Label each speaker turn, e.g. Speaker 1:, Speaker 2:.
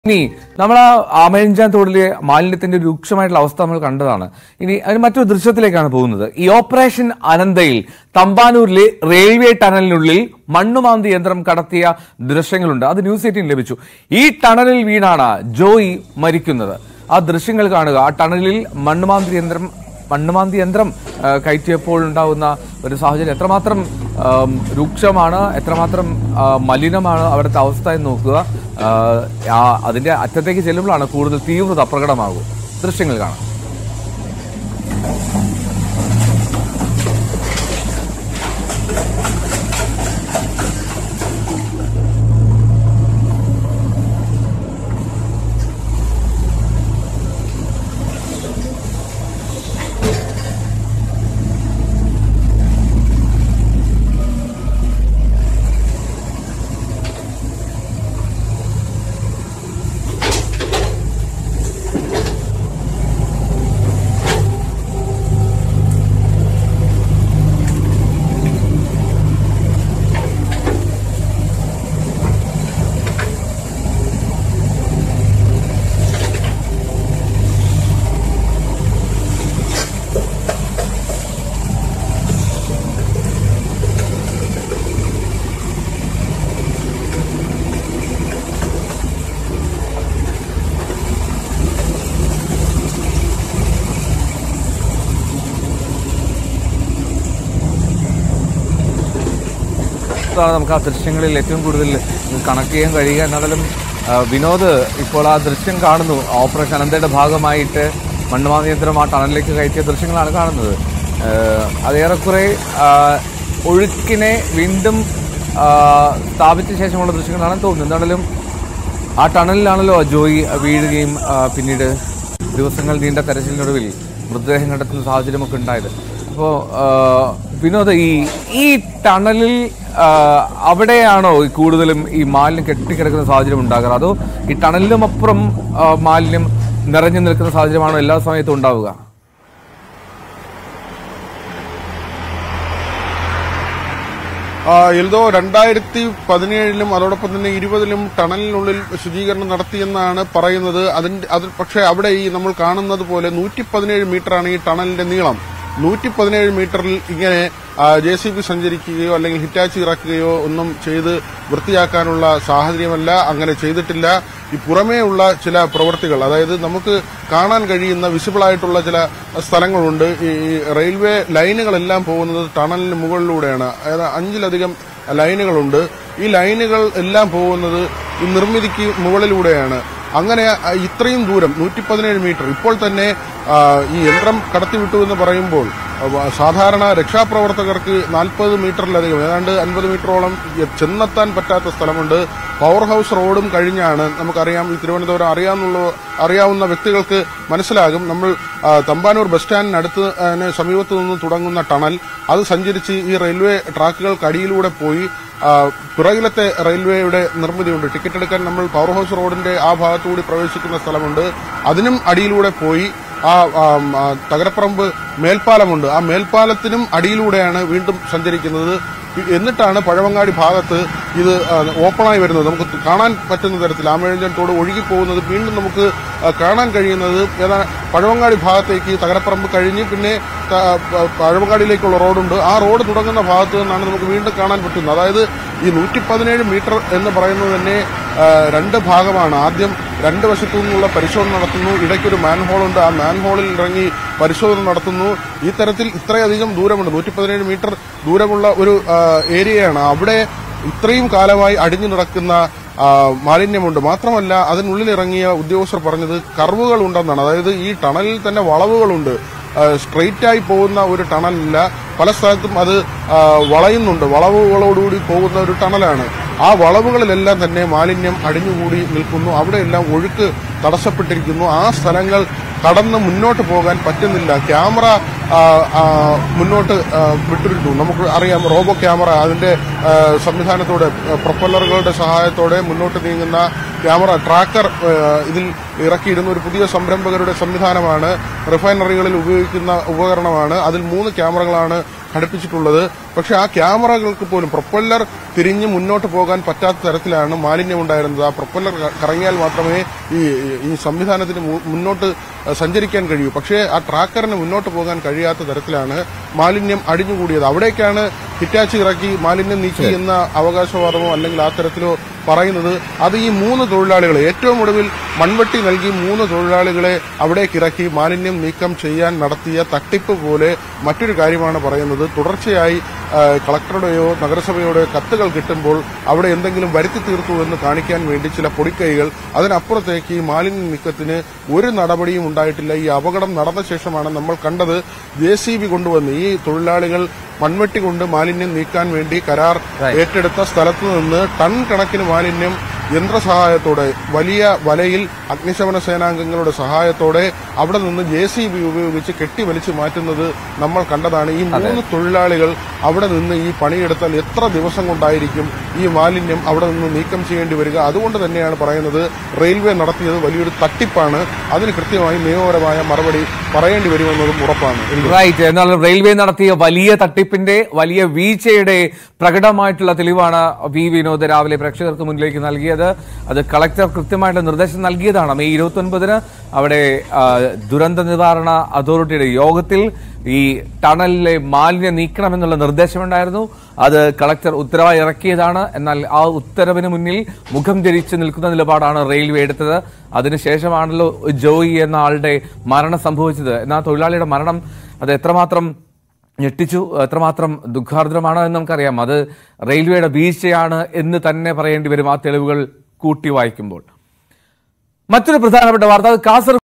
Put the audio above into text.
Speaker 1: ഇനി നമ്മൾ ആ ആമയഞ്ചാൻ തോടിലെ മാലിന്യത്തിന്റെ രൂക്ഷമായിട്ടുള്ള അവസ്ഥ നമ്മൾ കണ്ടതാണ് ഇനി അതിന് മറ്റൊരു ദൃശ്യത്തിലേക്കാണ് പോകുന്നത് ഈ ഓപ്പറേഷൻ അനന്തയിൽ തമ്പാനൂരിലെ റെയിൽവേ ടണലിനുള്ളിൽ മണ്ണുമാന്തി യന്ത്രം കടത്തിയ ദൃശ്യങ്ങളുണ്ട് അത് ന്യൂസ് എയ്റ്റീൻ ലഭിച്ചു ഈ ടണലിൽ വീണാണ് ജോയി മരിക്കുന്നത് ആ ദൃശ്യങ്ങൾ കാണുക ആ ടണലിൽ മണ്ണുമാന്തി യന്ത്രം മണ്ണുമാന്തി യന്ത്രം ആ, കയറ്റിയപ്പോൾ ഉണ്ടാകുന്ന ഒരു സാഹചര്യം എത്രമാത്രം ആം, രൂക്ഷമാണ് എത്രമാത്രം ആ, മലിനമാണ് അവിടുത്തെ അവസ്ഥ എന്ന് നോക്കുക ആ, ആ, അതിന്റെ അറ്റത്തേക്ക് ചെല്ലുമ്പോഴാണ് കൂടുതൽ തീവ്രത പ്രകടമാകും ദൃശ്യങ്ങൾ കാണാം അതാണ് നമുക്ക് ആ ദൃശ്യങ്ങളിൽ ഏറ്റവും കൂടുതൽ കണക്ട് ചെയ്യാൻ കഴിയുക എന്നാലും ആ, വിനോദ് ഇപ്പോൾ ആ ദൃശ്യം കാണുന്നു ഓപ്പറേഷൻ അനന്തയുടെ ഭാഗമായിട്ട് മണ്ണുമാന്തി യന്ത്രം ആ ടണലിലേക്ക് കയറ്റിയ ദൃശ്യങ്ങളാണ് കാണുന്നത് ആ, അത് ഏറെക്കുറെ ആ, ഒഴുക്കിനെ വീണ്ടും ആ, സ്ഥാപിച്ച ശേഷമുള്ള ദൃശ്യങ്ങളാണെന്ന് തോന്നുന്നു എന്താണെങ്കിലും ആ ടണലിലാണല്ലോ ജോയി വീഴുകയും ആ, പിന്നീട് ദിവസങ്ങൾ നീണ്ട തെരച്ചിലിനൊടുവിൽ മൃതദേഹം കണ്ടെത്തുന്ന സാഹചര്യമൊക്കെ ഉണ്ടായത് അപ്പോൾ വിനോദ് ഈ ഈ ടണലിൽ ആ, അവിടെയാണോ ഈ കൂടുതലും ഈ മാലിന്യം കെട്ടിക്കിടക്കുന്ന സാഹചര്യം ഉണ്ടാകാറ് അതോ ഈ ടണലിനും അപ്പുറം ആ, മാലിന്യം നിറഞ്ഞു നിൽക്കുന്ന സാഹചര്യമാണോ എല്ലാ സമയത്തും ഉണ്ടാവുക
Speaker 2: ആ, എൽദോ രണ്ടായിരത്തി പതിനേഴിലും അതോടൊപ്പം തന്നെ ഇരുപതിലും ടണലിനുള്ളിൽ ശുചീകരണം നടത്തിയെന്നാണ് പറയുന്നത് അതിന്റെ അത് പക്ഷേ അവിടെ ഈ നമ്മൾ കാണുന്നത് പോലെ നൂറ്റി പതിനേഴ് മീറ്ററാണ് ഈ ടണലിന്റെ നീളം നൂറ്റി പതിനേഴ് മീറ്ററിൽ ഇങ്ങനെ ജെ സി ബി സഞ്ചരിക്കുകയോ അല്ലെങ്കിൽ ഹിറ്റാച്ചി ഇറക്കുകയോ ഒന്നും ചെയ്ത് വൃത്തിയാക്കാനുള്ള സാഹചര്യമല്ല അങ്ങനെ ചെയ്തിട്ടില്ല ഈ പുറമേ ഉള്ള ചില പ്രവൃത്തികൾ അതായത് നമുക്ക് കാണാൻ കഴിയുന്ന വിസിബിൾ ആയിട്ടുള്ള ചില സ്ഥലങ്ങളുണ്ട് ഈ ഈ റെയിൽവേ ലൈനുകളെല്ലാം പോകുന്നത് ടണലിന് മുകളിലൂടെയാണ് അതായത് അഞ്ചിലധികം ലൈനുകളുണ്ട് ഈ ലൈനുകൾ എല്ലാം പോകുന്നത് ഈ നിർമ്മിതിക്ക് മുകളിലൂടെയാണ് അങ്ങനെ ആ, ഇത്രയും ദൂരം നൂറ്റി പതിനേഴ് മീറ്റർ ഇപ്പോൾ തന്നെ ആ, ഈ യന്ത്രം കടത്തിവിട്ടു എന്ന് പറയുമ്പോൾ ആ, വ- സാധാരണ രക്ഷാപ്രവർത്തകർക്ക് നാൽപ്പത് മീറ്ററിലധികം ഏതാണ്ട് അൻപത് മീറ്ററോളം എ- ചെന്നെത്താൻ പറ്റാത്ത സ്ഥലമുണ്ട് പവർ ഹൌസ് റോഡും കഴിഞ്ഞാണ് നമുക്കറിയാം ഈ തിരുവനന്തപുരം അറിയാവുന്ന അറിയാവുന്ന വ്യക്തികൾക്ക് മനസ്സിലാകും നമ്മൾ ആ, തമ്പാനൂർ ബസ് സ്റ്റാൻഡിനടുത്ത് അതിന് സമീപത്ത് നിന്ന് തുടങ്ങുന്ന ടണൽ അത് സഞ്ചരിച്ച് ഈ റെയിൽവേ ട്രാക്കുകൾക്കടിയിലൂടെ പോയി ആ, പിറകിലത്തെ റെയിൽവേയുടെ നിർമ്മിതിയുണ്ട് ടിക്കറ്റ് എടുക്കാൻ നമ്മൾ പവർ ഹൌസ് റോഡിന്റെ ആ ഭാഗത്തുകൂടി പ്രവേശിക്കുന്ന സ്ഥലമുണ്ട് അതിനും അടിയിലൂടെ പോയി ആ ആം, ആ, തകരപ്പറമ്പ് മേൽപ്പാലമുണ്ട് ആ മേൽപ്പാലത്തിനും അടിയിലൂടെയാണ് വീണ്ടും സഞ്ചരിക്കുന്നത് ഇ- എന്നിട്ടാണ് പഴവങ്ങാടി ഭാഗത്ത് ഇത് ആ, ഓപ്പണായി വരുന്നത് നമുക്ക് കാണാൻ പറ്റുന്ന തരത്തിൽ ആമേഴഞ്ചൻ തോട് ഒഴുകിപ്പോകുന്നത് വീണ്ടും നമുക്ക് ആ, കാണാൻ കഴിയുന്നത് ഏതാ പഴവങ്ങാടി ഭാഗത്തേക്ക് തകരപ്പറമ്പ് കഴിഞ്ഞ് പിന്നെ ത- പ- പഴവങ്ങാടിയിലേക്കുള്ള റോഡുണ്ട് ആ റോഡ് തുടങ്ങുന്ന ഭാഗത്ത് നിന്നാണ് നമുക്ക് വീണ്ടും കാണാൻ പറ്റുന്നത് അതായത് ഈ നൂറ്റി പതിനേഴ് മീറ്റർ എന്ന് പറയുന്നത് തന്നെ ആ, രണ്ട് ഭാഗമാണ് ആദ്യം രണ്ട് വശത്തു നിന്നുള്ള പരിശോധന നടത്തുന്നു ഇടയ്ക്കൊരു മാൻഹോൾ ഉണ്ട് ആ മാൻഹോളിൽ ഇറങ്ങി പരിശോധന നടത്തുന്നു ഈ തരത്തിൽ ഇത്രയധികം ദൂരമുണ്ട് നൂറ്റി പതിനേഴ് മീറ്റർ ദൂരമുള്ള ഒരു ആ, ഏരിയയാണ് അവിടെ ഇത്രയും കാലമായി അടിഞ്ഞു നടക്കുന്ന ആ, മാലിന്യമുണ്ട് മാത്രമല്ല അതിനുള്ളിൽ ഇറങ്ങിയ ഉദ്യോഗസ്ഥർ പറഞ്ഞത് കർവുകൾ ഉണ്ടെന്നാണ് അതായത് ഈ ടണലിൽ തന്നെ വളവുകളുണ്ട് സ്ട്രെയിറ്റ് ആയി പോകുന്ന ഒരു ടണലല്ല പല സ്ഥലത്തും അത് ആ, വളയുന്നുണ്ട് വളവുകളോടുകൂടി പോകുന്ന ഒരു ടണലാണ് ആ വളവുകളിലെല്ലാം തന്നെ മാലിന്യം അടിഞ്ഞുകൂടി നിൽക്കുന്നു അവിടെയെല്ലാം ഒഴുക്ക് തടസ്സപ്പെട്ടിരിക്കുന്നു ആ സ്ഥലങ്ങൾ കടന്ന് മുന്നോട്ട് പോകാൻ പറ്റുന്നില്ല ക്യാമറ ആ, ആ, മുന്നോട്ട് ആ, വിട്ടിരുന്നു നമുക്ക് അറിയാം റോബോ ക്യാമറ അതിന്റെ ആ, സംവിധാനത്തോടെ ആ, പ്രൊപ്പല്ലറുകളുടെ സഹായത്തോടെ മുന്നോട്ട് നീങ്ങുന്ന ക്യാമറ ട്രാക്കർ ആ, ഇതിൽ ഇറക്കിയിരുന്ന ഒരു പുതിയ സംരംഭകരുടെ സംവിധാനമാണ് റിഫൈനറികളിൽ ഉപയോഗിക്കുന്ന ഉപകരണമാണ് അതിൽ മൂന്ന് ക്യാമറകളാണ് ഘടിപ്പിച്ചിട്ടുള്ളത് പക്ഷെ ആ ക്യാമറകൾക്ക് പോലും പ്രൊപ്പല്ലർ തിരിഞ്ഞ് മുന്നോട്ട് പോകാൻ പറ്റാത്ത തരത്തിലാണ് മാലിന്യം ഉണ്ടായിരുന്നത് ആ പ്രൊപ്പല്ലർ ക- കറങ്ങിയാൽ മാത്രമേ ഈ ഈ സംവിധാനത്തിന് മു- മുന്നോട്ട് സഞ്ചരിക്കാൻ കഴിയൂ പക്ഷേ ആ ട്രാക്കറിന് മുന്നോട്ട് പോകാൻ കഴിയാത്ത തരത്തിലാണ് മാലിന്യം അടിഞ്ഞുകൂടിയത് അവിടേക്കാണ് ഹിറ്റാച്ചി ഇറക്കി മാലിന്യം നീക്കി എന്ന അവകാശവാദമോ അല്ലെങ്കിൽ ആ തരത്തിലോ പറയുന്നത് അത് ഈ മൂന്ന് തൊഴിലാളികളെ ഏറ്റവും ഒടുവിൽ മൺവെട്ടി നൽകി മൂന്ന് തൊഴിലാളികളെ അവിടേക്ക് ഇറക്കി മാലിന്യം നീക്കം ചെയ്യാൻ നടത്തിയ തട്ടിപ്പ് പോലെ മറ്റൊരു കാര്യമാണ് പറയുന്നത് തുടർച്ചയായി ആ, കളക്ടറുടെയോ നഗരസഭയുടെയോ കത്തുകൾ കിട്ടുമ്പോൾ അവിടെ എന്തെങ്കിലും വരുത്തി തീർത്തു എന്ന് കാണിക്കാൻ വേണ്ടി ചില പൊടിക്കൈകൾ അതിനപ്പുറത്തേക്ക് ഈ മാലിന്യ നീക്കത്തിന് ഒരു നടപടിയും ഉണ്ടായിട്ടില്ല ഈ അപകടം നടന്ന ശേഷമാണ് നമ്മൾ കണ്ടത് ജെ സി ബി കൊണ്ടുവന്ന് ഈ തൊഴിലാളികൾ മൺവെട്ടി കൊണ്ട് മാലിന്യം നീക്കാൻ വേണ്ടി കരാർ ഏറ്റെടുത്ത സ്ഥലത്തു നിന്ന് ടൺ കണക്കിന് മാലിന്യം യന്ത്രസഹായത്തോടെ വലിയ വലയിൽ അഗ്നിശമന സേനാംഗങ്ങളുടെ സഹായത്തോടെ അവിടെ നിന്ന് ജെ സി ബി ഉപയോഗിച്ച് കെട്ടി വലിച്ചു മാറ്റുന്നത് നമ്മൾ കണ്ടതാണ് ഈ മൂന്ന് തൊഴിലാളികൾ അവിടെ നിന്ന് ഈ പണിയെടുത്താൽ എത്ര ദിവസം കൊണ്ടായിരിക്കും ഈ മാലിന്യം അവിടെ നിന്ന് നീക്കം ചെയ്യേണ്ടി വരിക അതുകൊണ്ട് തന്നെയാണ് പറയുന്നത് റെയിൽവേ നടത്തിയത് വലിയൊരു തട്ടിപ്പാണ് അതിന് കൃത്യമായി നിയമപരമായ മറുപടി പറയേണ്ടി വരുമെന്നതും ഉറപ്പാണ് എനിക്ക്
Speaker 1: റൈറ്റ് എന്നാൽ റെയിൽവേ നടത്തിയ വലിയ തട്ടിപ്പിന്റെ വലിയ വീഴ്ചയുടെ പ്രകടമായിട്ടുള്ള തെളിവാണ് വി വിനോദ് രാവിലെ പ്രേക്ഷകർക്ക് മുന്നിലേക്ക് നൽകിയത് അത് കളക്ടർ കൃത്യമായിട്ട് നിർദ്ദേശം നൽകിയതാണ് മെയ് ഇരുപത്തി ഒൻപതിന് അവിടെ ആ, ദുരന്ത നിവാരണ അതോറിറ്റിയുടെ യോഗത്തിൽ ഈ ടണലിലെ മാലിന്യം നീക്കണമെന്നുള്ള നിർദ്ദേശമുണ്ടായിരുന്നു അത് കളക്ടർ ഉത്തരവായി ഇറക്കിയതാണ് എന്നാൽ ആ ഉത്തരവിന് മുന്നിൽ മുഖം ധരിച്ച് നിൽക്കുന്ന നിലപാടാണ് റെയിൽവേ എടുത്തത് അതിനുശേഷമാണല്ലോ ജോയി എന്ന ആളുടെ മരണം സംഭവിച്ചത് എന്നാൽ തൊഴിലാളിയുടെ മരണം അത് എത്രമാത്രം ഞെട്ടിച്ചു എത്രമാത്രം ദുഃഖാർദ്രമാണ് എന്ന് നമുക്കറിയാം അത് റെയിൽവേയുടെ വീഴ്ചയാണ് എന്ന് തന്നെ പറയേണ്ടി വരും ആ തെളിവുകൾ കൂട്ടി വായിക്കുമ്പോൾ മറ്റൊരു പ്രധാനപ്പെട്ട വാർത്ത അത് കാസർഗോഡ്